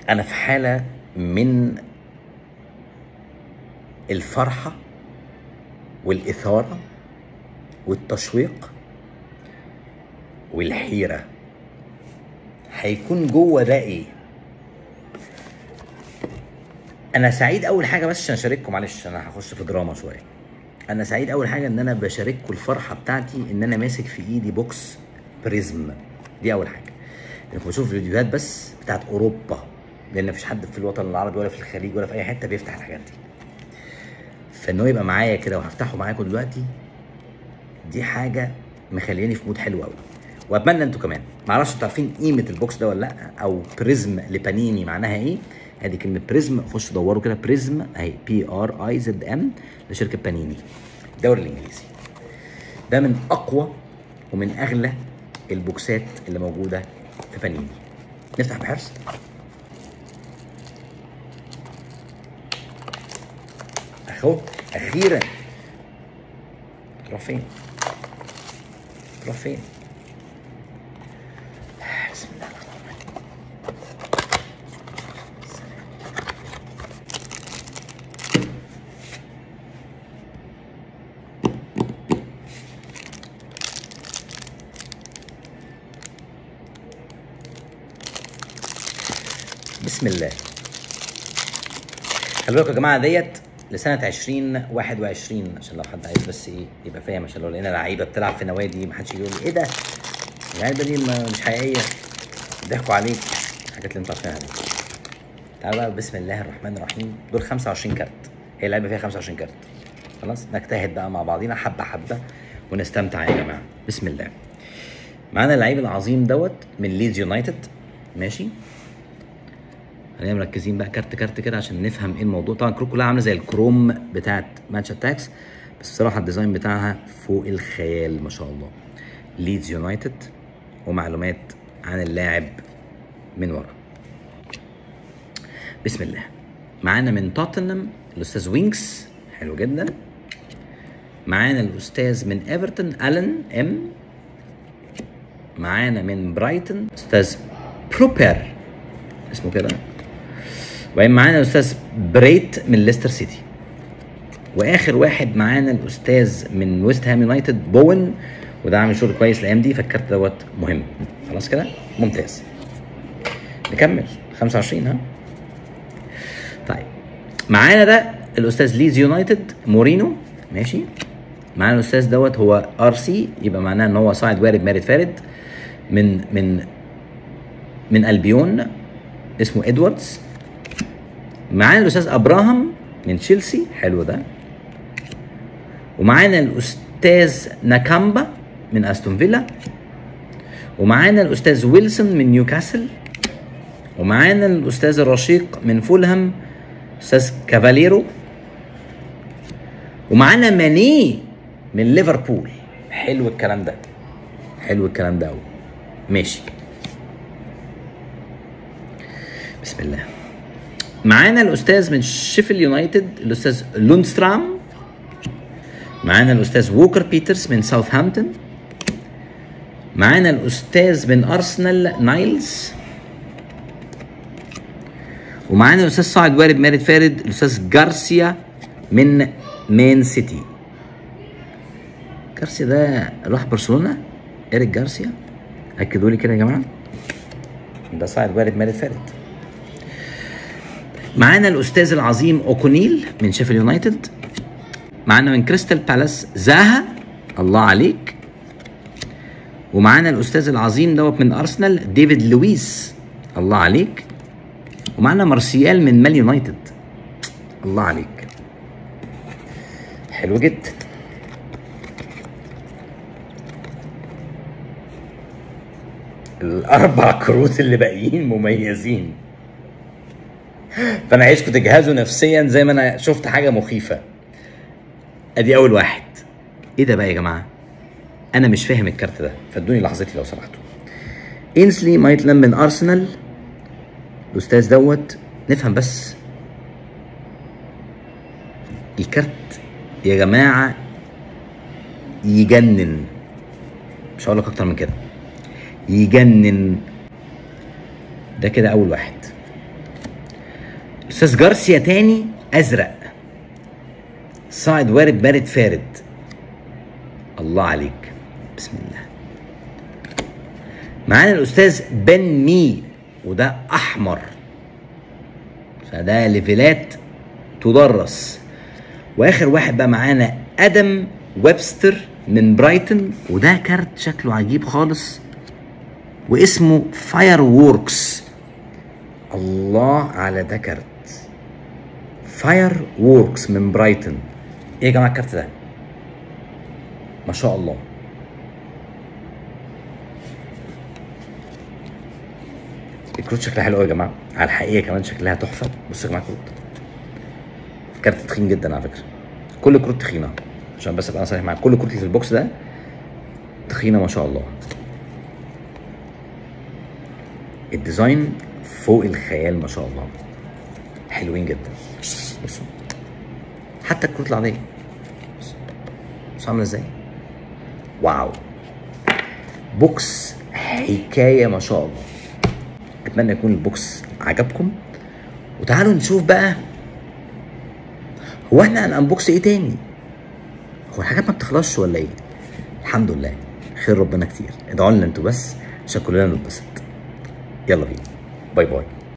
انا في حاله من الفرحه والاثاره والتشويق والحيره هيكون جوه ده ايه انا سعيد اول حاجه بس عشان اشارككم معلش انا هخش في دراما شويه انا سعيد اول حاجه ان انا بشارككم الفرحه بتاعتي ان انا ماسك في ايدي بوكس بريزم دي اول حاجه انكم بشوف فيديوهات بس بتاعت اوروبا لان مفيش حد في الوطن العربي ولا في الخليج ولا في اي حته بيفتح الحاجات دي فان هو يبقى معايا كده وهفتحه معاكم دلوقتي دي حاجه مخلياني في مود حلو قوي واتمنى انتوا كمان معرفش انتوا عارفين قيمه البوكس ده ولا لا او بريزم لبانيني معناها ايه ادي كلمه بريزم خشوا دوروا كده بريزم اهي بي ار اي زد ام لشركه بانيني الدوري الانجليزي ده من اقوى ومن اغلى البوكسات اللي موجوده في بانيني نفتح بحرص اهو اخيرا تروح فين تروح فين بسم الله الرحمن الرحيم بسم الله خلي بالكم يا جماعه ديت لسنه 2021 عشان لو حد عايز بس ايه يبقى فاهم عشان لو لقينا لعيبه بتلعب في نوادي ما حدش يقول لي ايه ده اللعيبه دي ما- مش حقيقيه ضحكوا عليك الحاجات اللي انتوا عارفينها دي تعالوا بقى بسم الله الرحمن الرحيم دول 25 كارت هي اللعبه فيها 25 كارت خلاص نجتهد بقى مع بعضينا حبه حبه ونستمتع يا جماعه بسم الله معانا اللعيب العظيم دوت من ليدز يونايتد ماشي خلينا مركزين بقى كارت كارت كده عشان نفهم ايه الموضوع طبعا الكروت كلها عامله زي الكروم بتاعت ماتش اتاكس بس بصراحه الديزاين بتاعها فوق الخيال ما شاء الله ليدز يونايتد ومعلومات عن اللاعب من ورا بسم الله معانا من توتنهام الاستاذ وينكس حلو جدا معانا الاستاذ من ايفرتون الن ام معانا من برايتون استاذ بروبر اسمه كده وبعدين معانا الاستاذ بريت من ليستر سيتي واخر واحد معانا الاستاذ من ويست هام يونايتد بوين وده عامل شغل كويس الايام دي فالكارت دوت مهم خلاص كده ممتاز نكمل 25 ها طيب معانا ده الاستاذ ليز يونايتد مورينو ماشي معانا الاستاذ دوت هو ار سي يبقى معناه ان هو صاعد وارد مارد فارد من من من البيون اسمه ادواردز معانا الاستاذ ابراهام من تشيلسي حلو ده ومعانا الاستاذ ناكامبا من استون فيلا ومعانا الاستاذ ويلسون من نيوكاسل ومعانا الاستاذ الرشيق من فولهام استاذ كافاليرو ومعانا ماني من ليفربول حلو الكلام ده حلو الكلام ده قوي ماشي بسم الله معانا الاستاذ من شيفيل يونايتد الاستاذ لوندسترام معانا الاستاذ ووكر بيترز من ساوثهامبتون معانا الاستاذ من ارسنال نايلز ومعانا الاستاذ صاعد وارد مارد فارد الاستاذ جارسيا من مان سيتي جارسيا ده راح برشلونه ايريك جارسيا اكدوا لي كده يا جماعه ده صاعد وارد مارد فارد معانا الاستاذ العظيم اوكونيل من شيفيل يونايتد معانا من كريستال بالاس زاها الله عليك ومعانا الاستاذ العظيم دوت من ارسنال ديفيد لويس الله عليك ومعانا مارسيال من مان يونايتد الله عليك حلو جدا الاربع كروت اللي باقيين مميزين فانا عايزكم تجهزوا نفسيا زي ما انا شفت حاجه مخيفه ادي اول واحد ايه ده بقى يا جماعه انا مش فاهم الكارت ده فادوني لحظتي لو سمحتوا انسلي مايتلاند من ارسنال الاستاذ دوت نفهم بس الكارت يا جماعه يجنن مش هقول لك اكتر من كده يجنن ده كده اول واحد استاذ جارسيا تاني ازرق صاعد وارد بارد فارد الله عليك بسم الله معانا الاستاذ بن مي وده احمر فده ليفلات تدرس واخر واحد بقى معانا ادم ويبستر من برايتون وده كارت شكله عجيب خالص واسمه فاير ووركس الله على ده كارت فاير ووركس من برايتون ايه يا جماعه الكارت ده ما شاء الله الكروت شكلها حلو قوي يا جماعه على الحقيقه كمان شكلها تحفه بصوا يا جماعه الكروت كارت تخين جدا على فكره كل الكروت تخينه عشان بس ابقى صريح معاك كل الكروت اللي في البوكس ده تخينه ما شاء الله الديزاين فوق الخيال ما شاء الله حلوين جدا بصوا حتى الكروت العاديه بص بص عامله ازاي واو بوكس حكايه ما شاء الله اتمنى يكون البوكس عجبكم وتعالوا نشوف بقى هو احنا هنانبوكس ايه تاني هو الحاجات ما بتخلصش ولا ايه الحمد لله خير ربنا كتير ادعوا لنا انتوا بس عشان كلنا نتبسط يلا بينا باي باي